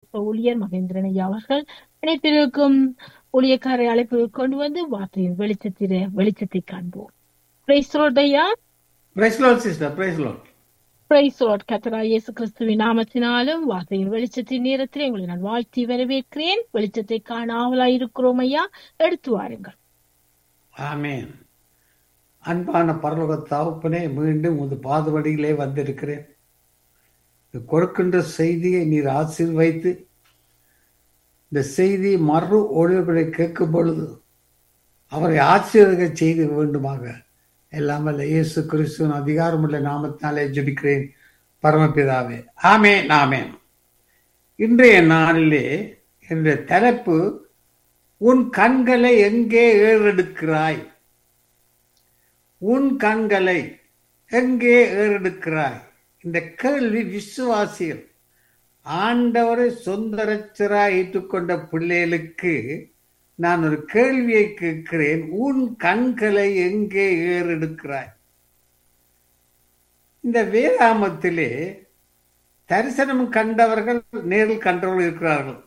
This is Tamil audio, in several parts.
ஊழியர் மகேந்திரன் ஐயா அவர்கள் இணைப்பிற்கும் ஊழியக்காரை அழைப்பு கொண்டு வந்து வார்த்தையின் வெளிச்சத்தில வெளிச்சத்தை காண்போம் பிரைஸ் ஐயா praise Lord sister praise Lord praise Lord கத்தரா இயேசு கிறிஸ்துவின் நாமத்தினாலும் வார்த்தையின் வெளிச்சத்தின் நேரத்தில் உங்களை நான் வாழ்த்தி வரவேற்கிறேன் வெளிச்சத்தை காணாமலாய் இருக்கிறோம் ஐயா எடுத்து வாருங்கள் ஆமேன் அன்பான பரலோக தகப்பனே மீண்டும் உமது பாதவடியிலே வந்திருக்கிறேன் இந்த கொடுக்கின்ற செய்தியை நீர் ஆசீர்வைத்து இந்த செய்தி மறு ஒளிபரை கேட்கும் பொழுது அவரை ஆசீர்வதிக்க செய்து வேண்டுமாக எல்லாம் வல்ல இயேசு கிறிஸ்துவின் அதிகாரமுள்ள நாமத்தினாலே ஜெபிக்கிறேன் பரமபிதாவே ஆமேன் ஆமேன் இன்றைய நாளிலே என்ற தலைப்பு உன் கண்களை எங்கே ஏறெடுக்கிறாய் உன் கண்களை எங்கே ஏறெடுக்கிறாய் இந்த கேள்வி விசுவாசிகள் ஆண்டவரை சொந்த ரச்சராய் ஏற்றுக்கொண்ட பிள்ளைகளுக்கு நான் ஒரு கேள்வியை கேட்கிறேன் உன் கண்களை எங்கே ஏறெடுக்கிறாய் இந்த வேதாமத்திலே தரிசனம் கண்டவர்கள் நேரில் கண்டவர்கள் இருக்கிறார்கள்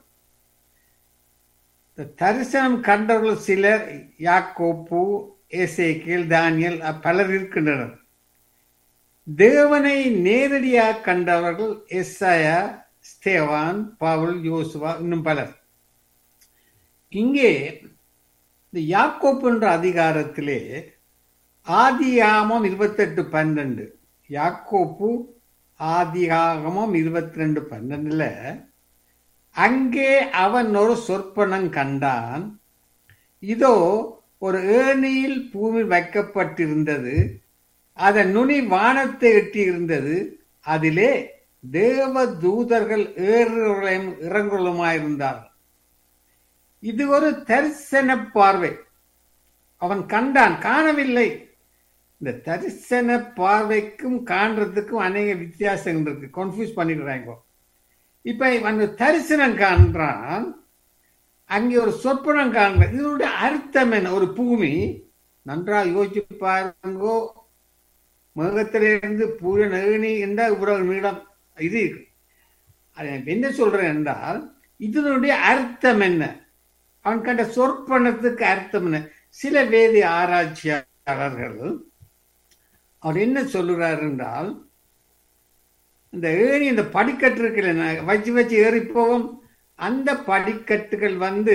இந்த தரிசனம் கண்டவர்கள் சிலர் யாக்கோப்பு ஏசேக்கியல் தானியல் பலர் இருக்கின்றனர் தேவனை நேரடியாக கண்டவர்கள் எஸ்ஐயா ஸ்தேவான் பவுல் யோசுவா இன்னும் பலர் இங்கே இந்த யாக்கோப்பு என்ற அதிகாரத்திலே ஆதியாமம் இருபத்தெட்டு பன்னெண்டு யாக்கோப்பு ஆதியாகமம் இருபத்தி ரெண்டு பன்னெண்டுல அங்கே அவன் ஒரு சொற்பனம் கண்டான் இதோ ஒரு ஏணியில் பூமி வைக்கப்பட்டிருந்தது அதன் நுனி வானத்தை எட்டியிருந்தது அதிலே தேவ தூதர்கள் ஏறுகளையும் இறங்குகளுமாயிருந்தார்கள் இது ஒரு தரிசன பார்வை அவன் கண்டான் காணவில்லை இந்த தரிசன பார்வைக்கும் காண்றதுக்கும் அநேக வித்தியாசங்கள் இருக்கு கன்ஃபியூஸ் பண்ணிடுறாங்க இப்ப அந்த தரிசனம் காண்றான் அங்கே ஒரு சொப்பனம் காண்ற இதனுடைய அர்த்தம் என்ன ஒரு பூமி நன்றாக யோசிச்சு பாருங்கோ மேகத்திலிருந்து பூர நெகினி என்ற இவ்வளவு நீளம் இது இருக்கு என்ன சொல்றேன் என்றால் இதனுடைய அர்த்தம் என்ன அவன் கண்ட சொற்பனத்துக்கு அர்த்தம் என்ன சில வேதி ஆராய்ச்சியாளர்கள் அவர் என்ன சொல்லுறார் என்றால் இந்த ஏணி இந்த படிக்கட்டு இருக்குல்ல வச்சு வச்சு ஏறி போவோம் அந்த படிக்கட்டுகள் வந்து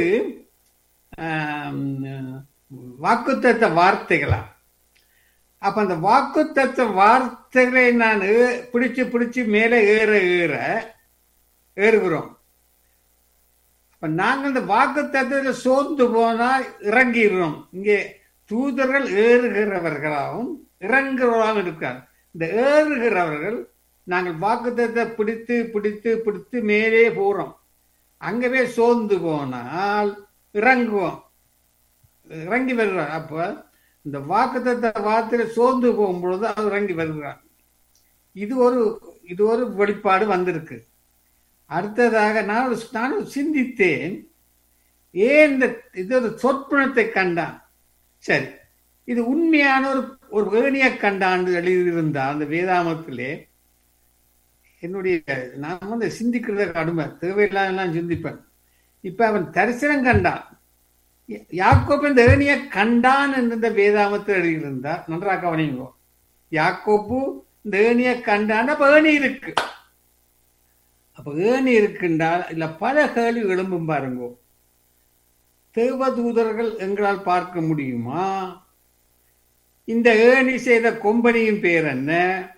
வாக்குத்த வார்த்தைகளா அப்ப அந்த வாக்குத்த வார்த்தைகளை நான் பிடிச்சு பிடிச்சு மேலே ஏற ஏற ஏறுகிறோம் அப்ப நாங்கள் இந்த வாக்கு தத்துவத்துல சோர்ந்து போனா இறங்கிடுறோம் இங்கே தூதர்கள் ஏறுகிறவர்களாகவும் இறங்குறவர்களாகவும் இருக்கார் இந்த ஏறுகிறவர்கள் நாங்கள் வாக்குத்தத்தை பிடித்து பிடித்து பிடித்து மேலே போறோம் அங்கவே சோர்ந்து போனால் இறங்குவோம் இறங்கி வருவார் அப்ப இந்த வாக்குத்தத்தை வார்த்தையில சோர்ந்து போகும்பொழுது அது இறங்கி வருகிறார் இது ஒரு இது ஒரு வெளிப்பாடு வந்திருக்கு அடுத்ததாக நான் நான் சிந்தித்தேன் ஏன் இந்த இது ஒரு சொற்பனத்தை கண்டான் சரி இது உண்மையான ஒரு ஒரு வேணிய கண்டாண்டு எழுதியிருந்தால் அந்த வேதாமத்திலே என்னுடைய நான் வந்து சிந்திக்கிறத கடுமை தேவையில்லாம சிந்திப்பேன் இப்ப அவன் தரிசனம் கண்டான் யாக்கோப்பு இந்த ஏணிய கண்டான் என்ற வேதாமத்தில் எழுதியிருந்தார் நன்றாக கவனிங்கோ யாக்கோப்பு இந்த ஏணிய கண்டான் அப்ப ஏணி இருக்கு அப்ப ஏணி இருக்குன்றால் இல்ல பல கேள்வி எழும்பும் பாருங்கோ தேவதூதர்கள் எங்களால் பார்க்க முடியுமா இந்த ஏணி செய்த கொம்பனியின் பேர் என்ன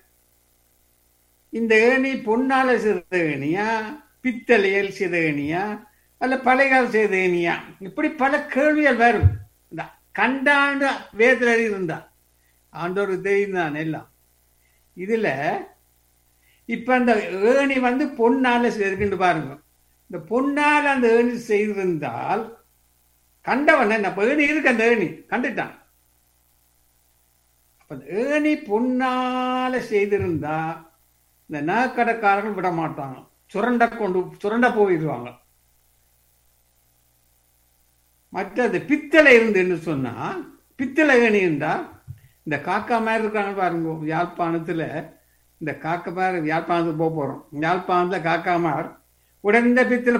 இந்த ஏணி பொன்னால செய்த ஏணியா பித்தளையல் செய்த ஏணியா அல்ல பழையால் செய்த ஏணியா இப்படி பல கேள்விகள் வரும் இந்த கண்டாண்டு வேதத்தில் இருந்தா ஆண்டோரு தெரியும் தான் எல்லாம் இதுல இப்ப அந்த ஏணி வந்து பொன்னால இருக்குன்னு பாருங்க இந்த பொன்னால அந்த ஏணி செய்திருந்தால் கண்டவன் என்ன ஏணி இருக்கு அந்த ஏணி கண்டுட்டான் அப்ப ஏணி பொன்னால செய்திருந்தா இந்த நகைக்கடைக்காரர்கள் விட மாட்டாங்க சுரண்ட கொண்டு சுரண்ட போயிடுவாங்க மற்றது பித்தளை இருந்துன்னு சொன்னா பித்தளை ஏணி இருந்தா இந்த காக்கா மாதிரி இருக்காங்க பாருங்க யாழ்ப்பாணத்துல இந்த காக்கமார் யாழ்ப்பாணத்துக்கு போக போறோம் யாழ்ப்பாணத்துல காக்காமார் உடனே பித்தளை